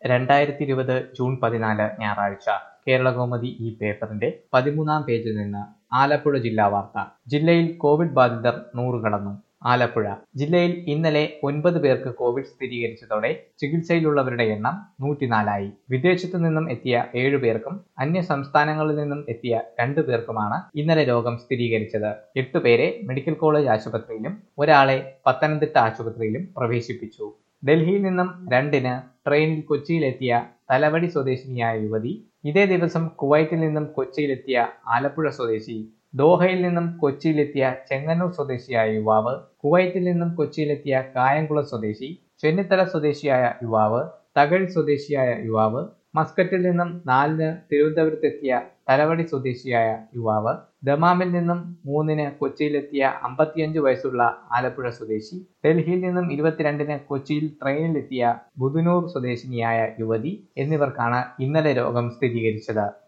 രണ്ടായിരത്തി ഇരുപത് ജൂൺ പതിനാല് ഞായറാഴ്ച കേരളകൗമുദി ഈ പേപ്പറിന്റെ പതിമൂന്നാം പേജിൽ നിന്ന് ആലപ്പുഴ ജില്ലാ വാർത്ത ജില്ലയിൽ കോവിഡ് ബാധിതർ നൂറ് കടന്നു ആലപ്പുഴ ജില്ലയിൽ ഇന്നലെ ഒൻപത് പേർക്ക് കോവിഡ് സ്ഥിരീകരിച്ചതോടെ ചികിത്സയിലുള്ളവരുടെ എണ്ണം നൂറ്റിനാലായി വിദേശത്തു നിന്നും എത്തിയ ഏഴു പേർക്കും അന്യ സംസ്ഥാനങ്ങളിൽ നിന്നും എത്തിയ രണ്ടു പേർക്കുമാണ് ഇന്നലെ രോഗം സ്ഥിരീകരിച്ചത് എട്ടു പേരെ മെഡിക്കൽ കോളേജ് ആശുപത്രിയിലും ഒരാളെ പത്തനംതിട്ട ആശുപത്രിയിലും പ്രവേശിപ്പിച്ചു ഡൽഹിയിൽ നിന്നും രണ്ടിന് ട്രെയിനിൽ കൊച്ചിയിലെത്തിയ തലവടി സ്വദേശിനിയായ യുവതി ഇതേ ദിവസം കുവൈറ്റിൽ നിന്നും കൊച്ചിയിലെത്തിയ ആലപ്പുഴ സ്വദേശി ദോഹയിൽ നിന്നും കൊച്ചിയിലെത്തിയ ചെങ്ങന്നൂർ സ്വദേശിയായ യുവാവ് കുവൈറ്റിൽ നിന്നും കൊച്ചിയിലെത്തിയ കായംകുളം സ്വദേശി ചെന്നിത്തല സ്വദേശിയായ യുവാവ് തകഴി സ്വദേശിയായ യുവാവ് മസ്കറ്റിൽ നിന്നും നാലിന് തിരുവനന്തപുരത്തെത്തിയ തലവടി സ്വദേശിയായ യുവാവ് ദമാമിൽ നിന്നും മൂന്നിന് കൊച്ചിയിലെത്തിയ അമ്പത്തിയഞ്ച് വയസ്സുള്ള ആലപ്പുഴ സ്വദേശി ഡൽഹിയിൽ നിന്നും ഇരുപത്തിരണ്ടിന് കൊച്ചിയിൽ ട്രെയിനിലെത്തിയ ബുധനൂർ സ്വദേശിനിയായ യുവതി എന്നിവർക്കാണ് ഇന്നലെ രോഗം സ്ഥിരീകരിച്ചത്